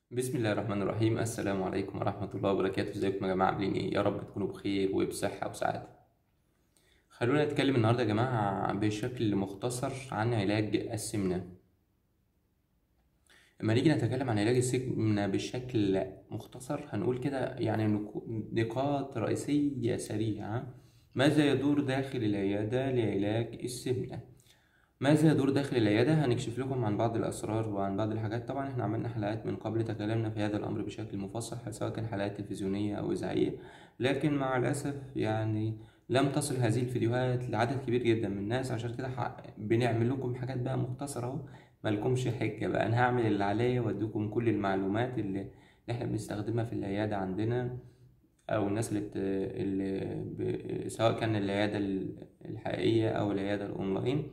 بسم الله الرحمن الرحيم السلام عليكم ورحمة الله وبركاته ازيكم يا جماعة عاملين ايه يا رب تكونوا بخير وبصحة وسعادة خلونا نتكلم النهاردة يا جماعة بشكل مختصر عن علاج السمنة لما نيجي نتكلم عن علاج السمنة بشكل مختصر هنقول كده يعني نكو- نقاط رئيسية سريعة ماذا يدور داخل العيادة لعلاج السمنة ماذا يدور داخل العيادة هنكشف لكم عن بعض الأسرار وعن بعض الحاجات طبعا احنا عملنا حلقات من قبل تكلمنا في هذا الأمر بشكل مفصل سواء كان حلقات تلفزيونية أو إذاعية لكن مع الأسف يعني لم تصل هذه الفيديوهات لعدد كبير جدا من الناس عشان كده ح- بنعمل لكم حاجات بقى مختصرة أهو ملكمش حجة بقى أنا هعمل اللي عليا وأديكم كل المعلومات اللي اللي احنا بنستخدمها في العيادة عندنا او الناس اللي, بت... اللي ب... سواء كان العياده ال- الحقيقيه او العياده الاونلاين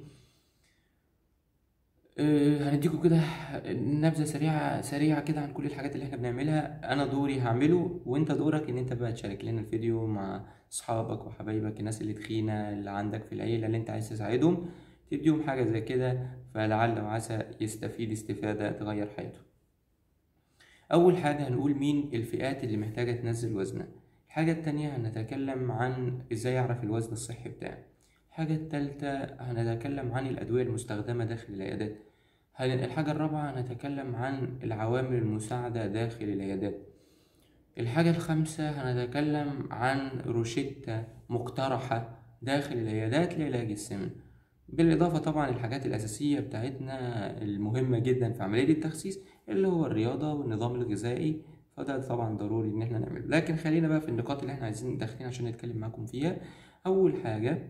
أه، هنديكم كده نبذه سريعه سريعه كده عن كل الحاجات اللي احنا بنعملها انا دوري هعمله وانت دورك ان انت بقى تشارك لنا الفيديو مع اصحابك وحبايبك الناس اللي تخينه اللي عندك في العيله اللي انت عايز تساعدهم تديهم حاجه زي كده فلعل وعسى يستفيد استفاده تغير حياته أول حاجة هنقول مين الفئات اللي محتاجة تنزل وزنها الحاجة التانية هنتكلم عن إزاي أعرف الوزن الصحي بتاعي الحاجة التالتة هنتكلم عن الأدوية المستخدمة داخل العيادات هن- الحاجة الرابعة هنتكلم عن العوامل المساعدة داخل العيادات الحاجة الخامسة هنتكلم عن روشتة مقترحة داخل العيادات لعلاج السمنة بالإضافة طبعا الحاجات الأساسية بتاعتنا المهمة جدا في عملية التخسيس اللي هو الرياضة والنظام الغذائي فده طبعا ضروري إن احنا نعمله لكن خلينا بقى في النقاط اللي احنا عايزين داخلين عشان نتكلم معاكم فيها أول حاجة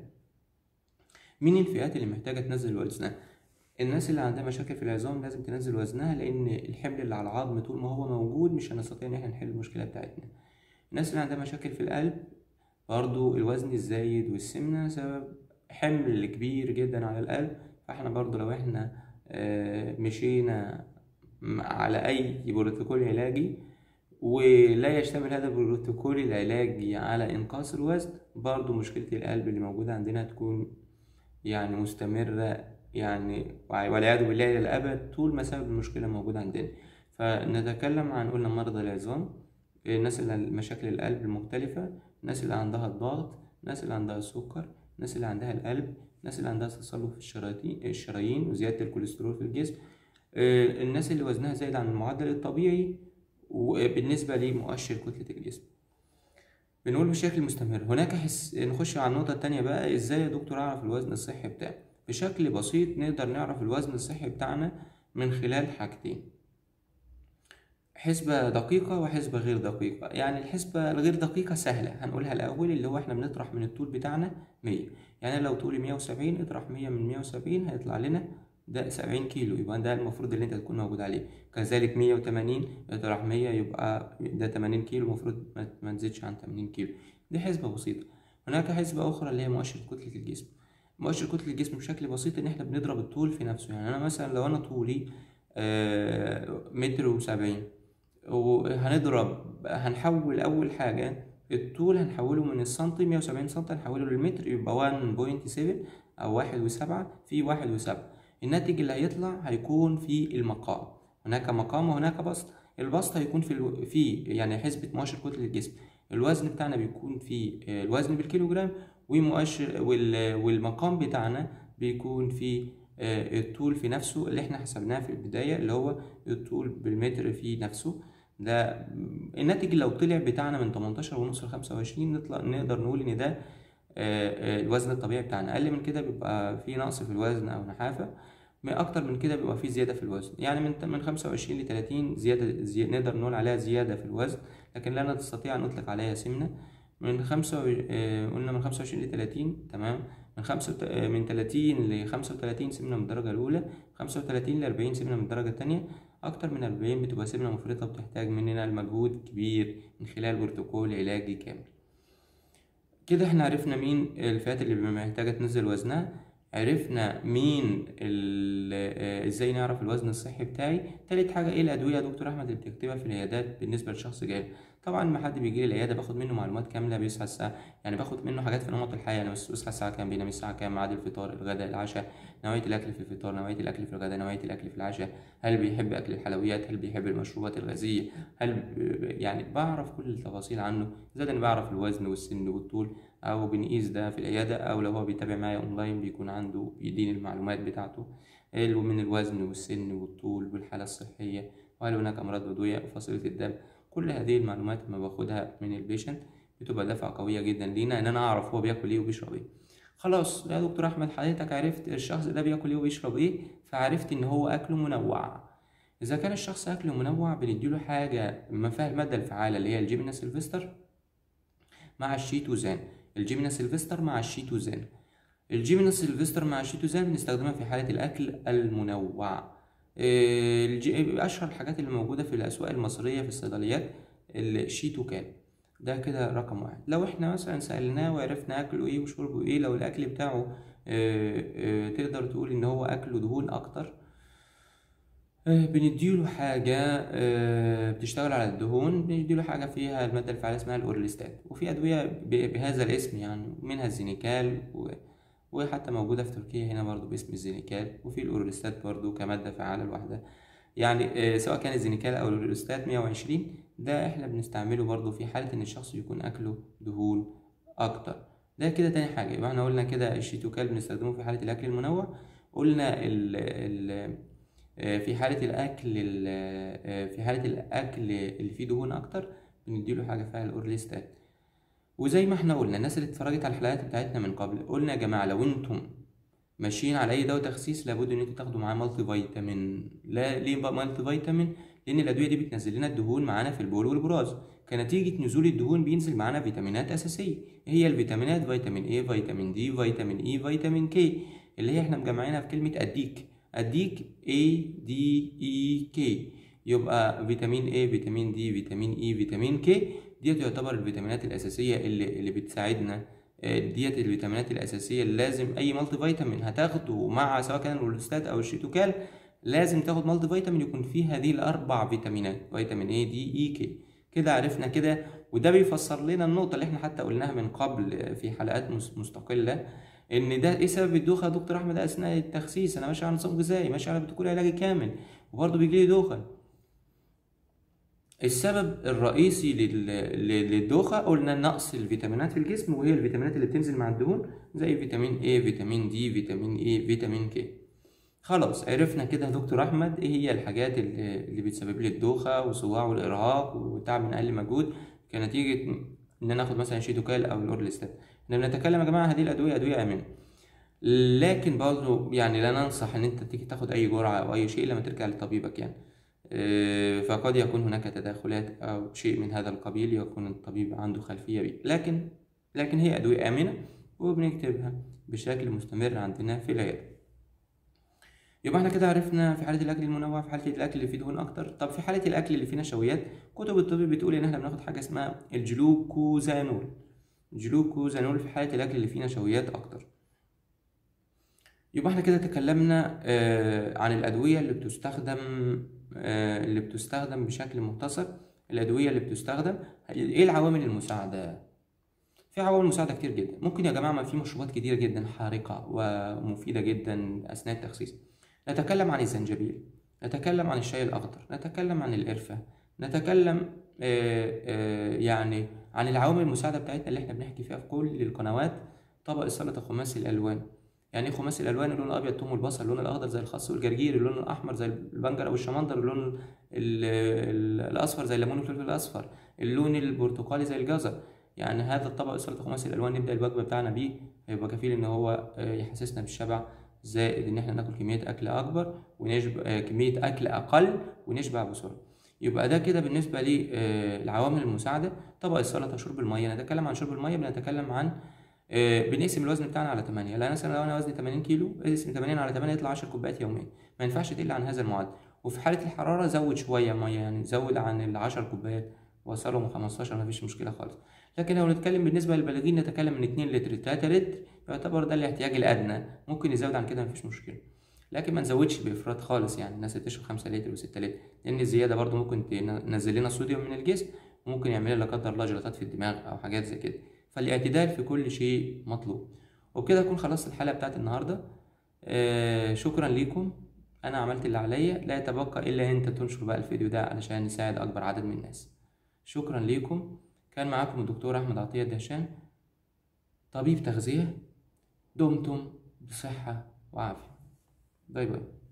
مين الفئات اللي محتاجة تنزل وزنها الناس اللي عندها مشاكل في العظام لازم تنزل وزنها لأن الحمل اللي على العظم طول ما هو موجود مش هنستطيع إن احنا نحل المشكلة بتاعتنا الناس اللي عندها مشاكل في القلب برضو الوزن الزايد والسمنة سبب حمل كبير جدا على القلب فاحنا برضو لو احنا آه، مشينا م- على أي بروتوكول علاجي ولا يشتمل هذا البروتوكول العلاجي على إنقاص الوزن برضو مشكلة القلب اللي موجودة عندنا تكون يعني مستمرة يعني والعياذ بالله إلى الأبد طول ما سبب المشكلة موجود عندنا فنتكلم عن قلنا مرضى العظام الناس اللي مشاكل القلب المختلفة الناس اللي عندها الضغط الناس اللي عندها السكر الناس اللي عندها القلب الناس اللي عندها تصلب في الشرايين الشرايين وزيادة الكوليسترول في الجسم آه، الناس اللي وزنها زايد عن المعدل الطبيعي وبالنسبة لمؤشر كتلة الجسم بنقول بشكل مستمر هناك حس نخش على النقطة التانية بقى ازاي يا دكتور اعرف الوزن الصحي بتاعي بشكل بسيط نقدر نعرف الوزن الصحي بتاعنا من خلال حاجتين حسبة دقيقة وحسبة غير دقيقة يعني الحسبة الغير دقيقة سهلة هنقولها الأول اللي هو احنا بنطرح من الطول بتاعنا مية يعني لو طولي مية وسبعين اطرح مية من مية وسبعين هيطلع لنا ده سبعين كيلو يبقى ده المفروض اللي انت تكون موجود عليه كذلك مية وتمانين اطرح مية يبقى ده تمانين كيلو المفروض ما- ما تزيدش عن تمانين كيلو دي حسبة بسيطة هناك حسبة أخرى اللي هي مؤشر كتلة الجسم مؤشر كتلة الجسم بشكل بسيط إن إحنا بنضرب الطول في نفسه يعني أنا مثلا لو أنا طولي آه، متر وسبعين وهنضرب هنحول أول حاجة الطول هنحوله من السنتي 170 سنتي هنحوله للمتر يبقى 1.7 أو واحد وسبعة في واحد وسبعة الناتج اللي هيطلع هيكون في المقام هناك مقام وهناك بسط البسط هيكون في الو... في يعني حسبة مؤشر كتلة الجسم الوزن بتاعنا بيكون في آه، الوزن بالكيلوجرام ومؤشر وال... والمقام بتاعنا بيكون في آه، الطول في نفسه اللي احنا حسبناه في البداية اللي هو الطول بالمتر في نفسه ده الناتج لو طلع بتاعنا من 18 ونص ل 25 نطلع نقدر نقول ان ده آه، آه، الوزن الطبيعي بتاعنا اقل من كده بيبقى في نقص في الوزن او نحافة ما اكتر من كده بيبقى في زيادة في الوزن يعني من من 25 ل 30 زيادة زي... نقدر نقول عليها زيادة في الوزن لكن لا نستطيع ان نطلق عليها سمنة من خمسة و... آه، قلنا من 25 ل 30 تمام من خمسة وت- آه، من 30 ل 35 سمنة من الدرجة الأولى 35 ل 40 سمنة من الدرجة التانية أكتر من 40 بتبقى سمنة مفرطة بتحتاج مننا المجهود كبير من خلال بروتوكول علاجي كامل كده احنا عرفنا مين الفئات اللي محتاجة تنزل وزنها عرفنا مين ال- آه، ازاي نعرف الوزن الصحي بتاعي تالت حاجة ايه الأدوية يا دكتور أحمد اللي بتكتبها في العيادات بالنسبة لشخص جاي طبعا لما حد بيجي لي العياده باخد منه معلومات كامله بيصحى الساعه يعني باخد منه حاجات في نمط الحياه يعني بس بيصحى الساعه كام بينام الساعه كام ميعاد الفطار الغداء العشاء نوعيه الاكل في الفطار نوعيه الاكل في الغداء نوعيه الاكل في العشاء هل بيحب اكل الحلويات هل بيحب المشروبات الغازيه هل ب- يعني بعرف كل التفاصيل عنه زائد اني بعرف الوزن والسن والطول او بنقيس ده في العياده او لو هو بيتابع معايا اونلاين بيكون عنده بيديني المعلومات بتاعته ال- من الوزن والسن والطول والحاله الصحيه وهل هناك امراض عضويه وفصيله الدم كل هذه المعلومات لما باخدها من البيشنت بتبقى دفعه قويه جدا لينا ان انا اعرف هو بياكل ايه وبيشرب ايه خلاص يا دكتور احمد حضرتك عرفت الشخص ده بياكل ايه وبيشرب ايه فعرفت ان هو اكله منوع اذا كان الشخص اكله منوع بنديله حاجه ما فيها الماده الفعاله اللي هي الجيمينا سيلفستر مع الشيتوزان الجيمينا سيلفستر مع الشيتوزان الجيمينا سيلفستر مع الشيتوزان بنستخدمها في حالة الأكل المنوع إيه، الجي- أشهر الحاجات اللي موجودة في الأسواق المصرية في الصيدليات الشيتوكان ده كده رقم واحد لو احنا مثلا سألناه وعرفنا أكله إيه وشربه إيه لو الأكل بتاعه آه، آه، تقدر تقول إن هو أكله دهون أكتر آه، بنديله حاجة آه، بتشتغل على الدهون بنديله حاجة فيها المادة الفعالة اسمها الأورليستات وفي أدوية ب- بهذا الاسم يعني منها الزينيكال و... وحتى موجودة في تركيا هنا برضو باسم الزينيكال وفي الأورليستات برضو كمادة فعالة لوحدها يعني آه، سواء كان الزينيكال أو الأورليستات 120 ده احنا بنستعمله برضو في حالة إن الشخص يكون أكله دهون أكتر ده كده تاني حاجة يبقى احنا قلنا كده الشيتوكال بنستخدمه في حالة الأكل المنوع قلنا ال ال آه، في حالة الأكل ال- آه، في حالة الأكل اللي فيه دهون أكتر بنديله حاجة فيها الأورليستات وزي ما احنا قلنا الناس اللي اتفرجت على الحلقات بتاعتنا من قبل قلنا يا جماعة لو انتم ماشيين على أي دواء تخسيس لابد إن انتوا تاخدوا معاه مالتي فيتامين لا ليه بقى مالتي فيتامين؟ لأن الأدوية دي بتنزل لنا الدهون معانا في البول والبراز كنتيجة نزول الدهون بينزل معانا فيتامينات أساسية هي الفيتامينات فيتامين A فيتامين D فيتامين E فيتامين K اللي هي احنا مجمعينها في كلمة أديك أديك A D E K يبقى فيتامين A فيتامين D فيتامين E فيتامين K ديت يعتبر الفيتامينات الأساسية اللي اللي بتساعدنا آه، ديت الفيتامينات الأساسية اللي لازم أي مالتي فيتامين هتاخده مع سواء كان الأولوستات أو الشيتوكال لازم تاخد مالتي فيتامين يكون فيه هذه الأربع فيتامينات فيتامين A D E K كده عرفنا كده وده بيفسر لنا النقطة اللي احنا حتى قلناها من قبل في حلقات مس- مستقلة ان ده ايه سبب الدوخة يا دكتور احمد اثناء التخسيس انا ماشي على نظام غذائي ماشي على بروتوكول علاجي كامل وبرضه بيجي لي دوخة السبب الرئيسي لل- لل- للدوخة قلنا نقص الفيتامينات في الجسم وهي الفيتامينات اللي بتنزل مع الدهون زي فيتامين A فيتامين D فيتامين E فيتامين K خلاص عرفنا كده يا دكتور احمد ايه هي الحاجات اللي اللي بتسبب لي الدوخه والصداع والارهاق والتعب من اقل مجهود كنتيجه ان انا اخد مثلا شيتوكال او الاورليستات احنا بنتكلم يا جماعه هذه الادويه ادويه امنه لكن برضه يعني لا ننصح ان انت تيجي تاخد اي جرعه او اي شيء لما ترجع لطبيبك يعني آه، فقد يكون هناك تداخلات او شيء من هذا القبيل يكون الطبيب عنده خلفيه بيه لكن لكن هي ادويه امنه وبنكتبها بشكل مستمر عندنا في العياده يبقى احنا كده عرفنا في حالة الأكل المنوع في حالة الأكل اللي فيه دهون أكتر طب في حالة الأكل اللي فيه نشويات كتب الطب بتقول إن احنا بناخد حاجة اسمها الجلوكوزانول الجلوكوزانول في حالة الأكل اللي فيه نشويات أكتر يبقى احنا كده تكلمنا آه عن الأدوية اللي بتستخدم آه اللي بتستخدم بشكل مختصر الأدوية اللي بتستخدم إيه العوامل المساعدة في عوامل مساعدة كتير جدا ممكن يا جماعة ما في مشروبات كتير جدا حارقة ومفيدة جدا أثناء التخسيس نتكلم عن الزنجبيل نتكلم عن الشاي الأخضر نتكلم عن القرفة نتكلم آه، آه، يعني عن العوامل المساعدة بتاعتنا اللي احنا بنحكي فيها في كل القنوات طبق السلطة خماسي الألوان يعني ايه خماسي الألوان اللون الأبيض ثوم والبصل اللون الأخضر زي الخس والجرجير اللون الأحمر زي البنجر أو الشمندر اللون ال- ال- الأصفر زي الليمون والفلفل الأصفر اللون البرتقالي زي الجزر يعني هذا الطبق السلطة خماسي الألوان نبدأ الوجبة بتاعنا بيه هيبقى كفيل إن هو آه، يحسسنا بالشبع زائد إن إحنا ناكل كمية أكل أكبر ونشبع آه، كمية أكل أقل ونشبع بسرعة يبقى ده كده بالنسبة للعوامل المساعدة طبق السلطة شرب المية نتكلم عن شرب المية بنتكلم عن آه، بنقسم الوزن بتاعنا على 8 لا مثلا لو انا وزني 80 كيلو اقسم 80 على 8 يطلع 10 كوبايات يوميا ما ينفعش تقل عن هذا المعدل وفي حالة الحرارة زود شوية مية يعني زود عن ال 10 كوبايات وصلهم 15 مفيش مشكلة خالص لكن لو نتكلم بالنسبة للبالغين نتكلم من 2 لتر 3 لتر يعتبر ده الاحتياج الأدنى ممكن يزود عن كده مفيش مشكلة لكن ما نزودش بإفراط خالص يعني الناس اللي بتشرب 5 لتر و6 لتر لأن الزيادة برضو ممكن تنزل لنا الصوديوم من الجسم وممكن يعمل لها لا قدر الله جلطات في الدماغ او حاجات زي كده فالاعتدال في كل شيء مطلوب وبكده اكون خلصت الحلقه بتاعت النهارده آه شكرا ليكم انا عملت اللي عليا لا يتبقى الا انت تنشر بقى الفيديو ده علشان نساعد اكبر عدد من الناس شكرا ليكم كان معاكم الدكتور احمد عطيه الدهشان طبيب تغذيه دمتم بصحه وعافيه باي باي